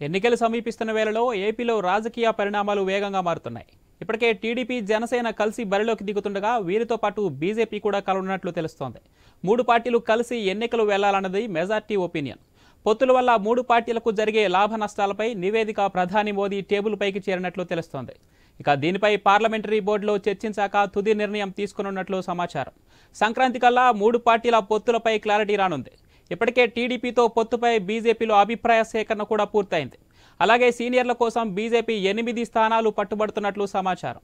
ఎన్నికలు సమీపిస్తున్న వేళలో ఏపీలో రాజకీయ పరిణామాలు వేగంగా మారుతున్నాయి ఇప్పటికే టీడీపీ జనసేన కలిసి బరిలోకి దిగుతుండగా వీరితో పాటు బీజేపీ కూడా కలవనున్నట్లు తెలుస్తోంది మూడు పార్టీలు కలిసి ఎన్నికలు వెళ్లాలన్నది మెజార్టీ ఒపీనియన్ పొత్తుల వల్ల మూడు పార్టీలకు జరిగే లాభ నష్టాలపై నివేదిక ప్రధాని మోదీ టేబుల్ పైకి చేరినట్లు తెలుస్తోంది ఇక దీనిపై పార్లమెంటరీ బోర్డులో చర్చించాక తుది నిర్ణయం తీసుకున్నట్లు సమాచారం సంక్రాంతి కల్లా మూడు పార్టీల పొత్తులపై క్లారిటీ రానుంది ఇప్పటికే టీడీపీతో పొత్తుపై బీజేపీలో అభిప్రాయ సేకరణ కూడా పూర్తయింది అలాగే సీనియర్ల కోసం బీజేపీ ఎనిమిది స్థానాలు పట్టుబడుతున్నట్లు సమాచారం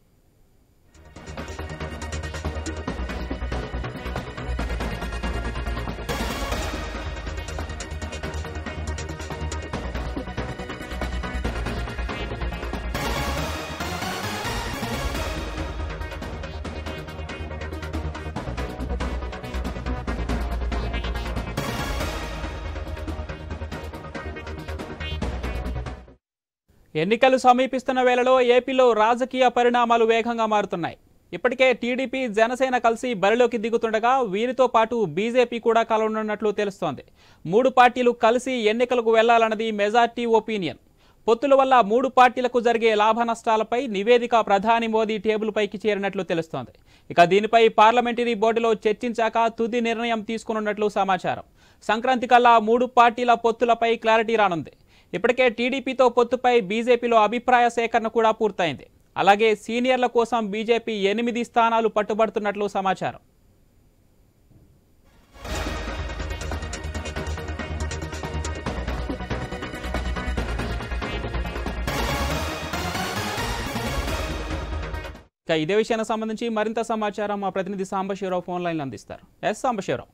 ఎన్నికలు సమీపిస్తున్న వేళలో ఏపీలో రాజకీయ పరిణామాలు వేగంగా మారుతున్నాయి ఇప్పటికే టీడీపీ జనసేన కలిసి బరిలోకి దిగుతుండగా వీరితో పాటు బీజేపీ కూడా కలవనున్నట్లు తెలుస్తోంది మూడు పార్టీలు కలిసి ఎన్నికలకు వెళ్లాలన్నది మెజార్టీ ఒపీనియన్ పొత్తుల వల్ల మూడు పార్టీలకు జరిగే లాభ నష్టాలపై నివేదిక ప్రధాని మోదీ టేబుల్ పైకి చేరినట్లు తెలుస్తోంది ఇక దీనిపై పార్లమెంటరీ బోర్డులో చర్చించాక తుది నిర్ణయం తీసుకున్నట్లు సమాచారం సంక్రాంతి కల్లా మూడు పార్టీల పొత్తులపై క్లారిటీ రానుంది ఇప్పటికే టీడీపీతో పొత్తుపై బీజేపీలో అభిప్రాయ సేకరణ కూడా పూర్తయింది అలాగే సీనియర్ల కోసం బీజేపీ ఎనిమిది స్థానాలు పట్టుబడుతున్నట్లు సమాచారం ఇక ఇదే విషయానికి సంబంధించి మరింత సమాచారం మా ప్రతినిధి సాంబశివరావు ఫోన్ లైన్లో అందిస్తారు ఎస్ సాంబశివరావు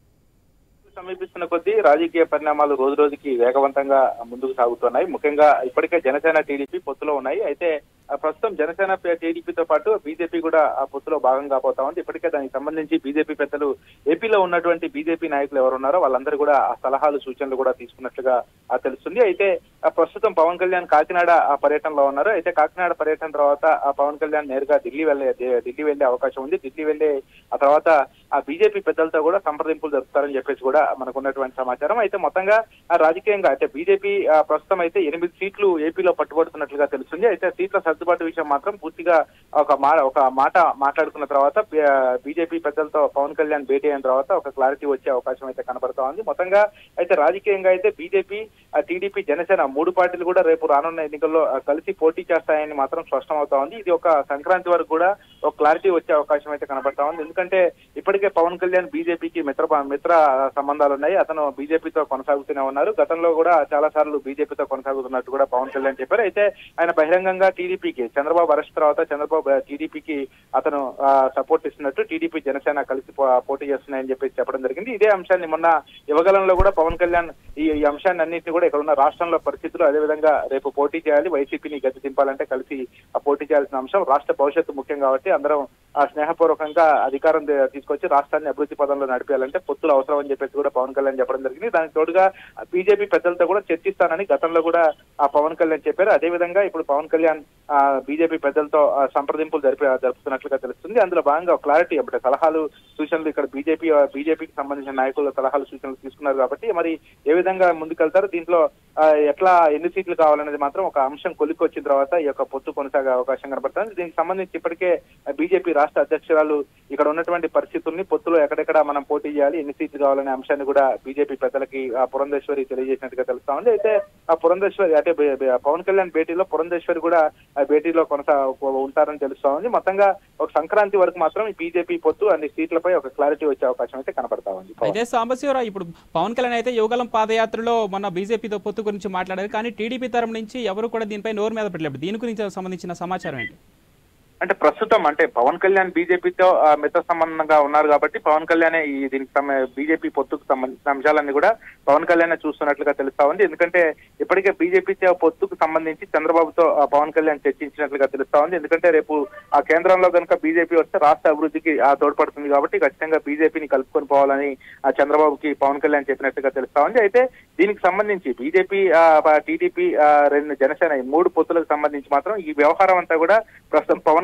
సమీపిస్తున్న కొద్దీ రాజకీయ పరిణామాలు రోజు రోజుకి వేగవంతంగా ముందుకు సాగుతున్నాయి ముఖ్యంగా ఇప్పటికే జనసేన టీడీపీ పొత్తులో ఉన్నాయి అయితే ఆ ప్రస్తుతం జనసేన టీడీపీతో పాటు బీజేపీ కూడా ఆ పొత్తులో భాగంగా పోతా ఉంది ఇప్పటికే దానికి సంబంధించి బీజేపీ పెద్దలు ఏపీలో ఉన్నటువంటి బీజేపీ నాయకులు ఎవరున్నారో వాళ్ళందరూ కూడా ఆ సలహాలు సూచనలు కూడా తీసుకున్నట్లుగా ఆ తెలుస్తుంది అయితే ఆ ప్రస్తుతం పవన్ కళ్యాణ్ కాకినాడ ఆ పర్యటనలో ఉన్నారు అయితే కాకినాడ పర్యటన తర్వాత ఆ పవన్ కళ్యాణ్ నేరుగా ఢిల్లీ వెళ్ళే ఢిల్లీ వెళ్లే అవకాశం ఉంది ఢిల్లీ వెళ్లే ఆ తర్వాత ఆ బీజేపీ పెద్దలతో కూడా సంప్రదింపులు జరుపుతారని చెప్పేసి కూడా మనకు ఉన్నటువంటి సమాచారం అయితే మొత్తంగా ఆ రాజకీయంగా అయితే బీజేపీ ఆ ప్రస్తుతం అయితే ఎనిమిది సీట్లు ఏపీలో పట్టుబడుతున్నట్లుగా తెలుస్తుంది అయితే సీట్ల సర్దుబాటు విషయం మాత్రం పూర్తిగా ఒక మా ఒక మాట మాట్లాడుకున్న తర్వాత బీజేపీ పెద్దలతో పవన్ కళ్యాణ్ భేటీ అయిన తర్వాత ఒక క్లారిటీ వచ్చే అవకాశం అయితే కనబడతా ఉంది మొత్తంగా అయితే రాజకీయంగా అయితే బీజేపీ టీడీపీ జనసేన మూడు పార్టీలు కూడా రేపు రానున్న ఎన్నికల్లో ఆ, కలిసి పోటీ చేస్తాయని మాత్రం స్పష్టం అవుతా ఉంది ఇది ఒక సంక్రాంతి వరకు కూడా ఒక క్లారిటీ వచ్చే అవకాశం అయితే కనబడతా ఉంది ఎందుకంటే ఇప్పటికే పవన్ కళ్యాణ్ బీజేపీకి మిత్ర మిత్ర సంబంధాలు ఉన్నాయి అతను బీజేపీతో కొనసాగుతూనే ఉన్నారు గతంలో కూడా చాలా సార్లు బీజేపీతో కొనసాగుతున్నట్టు కూడా పవన్ కళ్యాణ్ చెప్పారు అయితే ఆయన బహిరంగంగా టీడీపీకి చంద్రబాబు అరెస్ట్ తర్వాత చంద్రబాబు టీడీపీకి అతను సపోర్ట్ ఇస్తున్నట్టు టీడీపీ జనసేన కలిసి పో- పోటీ చేస్తున్నాయని చెప్పేసి చెప్పడం జరిగింది ఇదే అంశాన్ని మొన్న యువగలంలో కూడా పవన్ కళ్యాణ్ ఈ ఈ అంశాన్ని అన్నింటినీ కూడా ఇక్కడ ఉన్న రాష్ట్రంలో పరిస్థితులు అదేవిధంగా రేపు పోటీ చేయాలి వైసీపీని గతి దింపాలంటే కలిసి ఆ పోటీ చేయాల్సిన అంశం రాష్ట్ర భవిష్యత్తు ముఖ్యం కాబట్టి అందరం ఆ స్నేహపూర్వకంగా అధికారం దే- తీసుకొచ్చి రాష్ట్రాన్ని అభివృద్ధి పదంలో నడిపేయాలంటే పొత్తులు అవసరం అని చెప్పేసి కూడా పవన్ కళ్యాణ్ చెప్పడం జరిగింది దానికి తోడుగా బీజేపీ పెద్దలతో కూడా చర్చిస్తానని గతంలో కూడా ఆ పవన్ కళ్యాణ్ చెప్పారు అదేవిధంగా ఇప్పుడు పవన్ కళ్యాణ్ ఆ బీజేపీ పెద్దలతో ఆ, సంప్రదింపులు జరిపి జరుపుతున్నట్లుగా తెలుస్తుంది అందులో భాగంగా క్లారిటీ అంటే సలహాలు సూచనలు ఇక్కడ బీజేపీ బీజేపీకి సంబంధించిన నాయకుల సలహాలు సూచనలు తీసుకున్నారు కాబట్టి మరి ఏ విధంగా ముందుకెళ్తారు దీంట్లో ఆ, ఎట్లా ఎన్ని సీట్లు కావాలనేది మాత్రం ఒక అంశం కొలిక్కి వచ్చిన తర్వాత ఈ యొక్క పొత్తు కొనసాగే అవకాశం కనబడుతుంది దీనికి సంబంధించి ఇప్పటికే బీజేపీ రాష్ట్ర అధ్యక్షురాలు ఇక్కడ ఉన్నటువంటి పరిస్థితుల్ని పొత్తులో ఎక్కడెక్కడ మనం పోటీ చేయాలి ఎన్ని సీట్లు కావాలనే అంశాన్ని కూడా బీజేపీ పెద్దలకి ఆ పురంధేశ్వరి తెలియజేసినట్టుగా తెలుస్తా ఉంది అయితే ఆ పురంధేశ్వరి అంటే బే- బే- పవన్ కళ్యాణ్ భేటీలో పురంధేశ్వరి కూడా ఆ భేటీలో కొనసా ఉంటారని తెలుస్తా ఉంది మొత్తంగా ఒక సంక్రాంతి వరకు మాత్రం ఈ బీజేపీ పొత్తు అన్ని సీట్లపై ఒక క్లారిటీ వచ్చే అవకాశం అయితే కనబడతా ఉంది అయితే సాంబశివరావు ఇప్పుడు పవన్ కళ్యాణ్ అయితే యువగలం పాదయాత్రలో మొన్న బీజేపీతో పొత్తు గురించి మాట్లాడారు కానీ టీడీపీ తరపు నుంచి ఎవరు కూడా దీనిపై నోరు మీద పెట్టలేదు దీని గురించి సంబంధించిన సమాచారం ఏంటి అంటే ప్రస్తుతం అంటే పవన్ కళ్యాణ్ బీజేపీతో ఆ, మిత్ర సంబంధంగా ఉన్నారు కాబట్టి పవన్ కళ్యాణ్ ఈ దీనికి సమ- బీజేపీ పొత్తుకు సంబంధించిన అంశాలన్నీ కూడా పవన్ కళ్యాణ్ చూస్తున్నట్లుగా తెలుస్తా ఉంది ఎందుకంటే ఇప్పటికే బీజేపీతో పొత్తుకు సంబంధించి చంద్రబాబుతో ఆ, పవన్ కళ్యాణ్ చర్చించినట్లుగా తెలుస్తా ఉంది ఎందుకంటే రేపు ఆ కేంద్రంలో కనుక బీజేపీ వస్తే రాష్ట్ర అభివృద్ధికి ఆ, తోడ్పడుతుంది కాబట్టి ఖచ్చితంగా బీజేపీని కలుపుకొని పోవాలని ఆ, చంద్రబాబుకి పవన్ కళ్యాణ్ చెప్పినట్టుగా తెలుస్తా ఉంది అయితే దీనికి సంబంధించి బీజేపీ టీడీపీ రెండు జనసేన ఈ మూడు పొత్తులకు సంబంధించి మాత్రం ఈ వ్యవహారం అంతా కూడా ప్రస్తుతం పవన్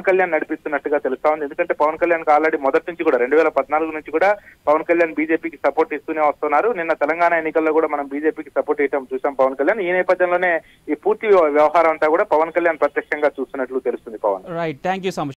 పవన్ కళ్యాణ్ నడిపిస్తున్నట్టుగా తెలుస్తా ఉంది ఎందుకంటే పవన్ కళ్యాణ్ ఆల్రెడీ మొదటి నుంచి కూడా రెండు వేల పద్నాలుగు నుంచి కూడా పవన్ కళ్యాణ్ బీజేపీకి సపోర్ట్ ఇస్తూనే వస్తున్నారు నిన్న తెలంగాణ ఎన్నికల్లో కూడా మనం బీజేపీకి సపోర్ట్ చేయడం చూసాం పవన్ కళ్యాణ్ ఈ నేపథ్యంలోనే ఈ పూర్తి వ్యవహారం అంతా కూడా పవన్ కళ్యాణ్ ప్రత్యక్షంగా చూస్తున్నట్లు తెలుస్తుంది Pawan right thank you so much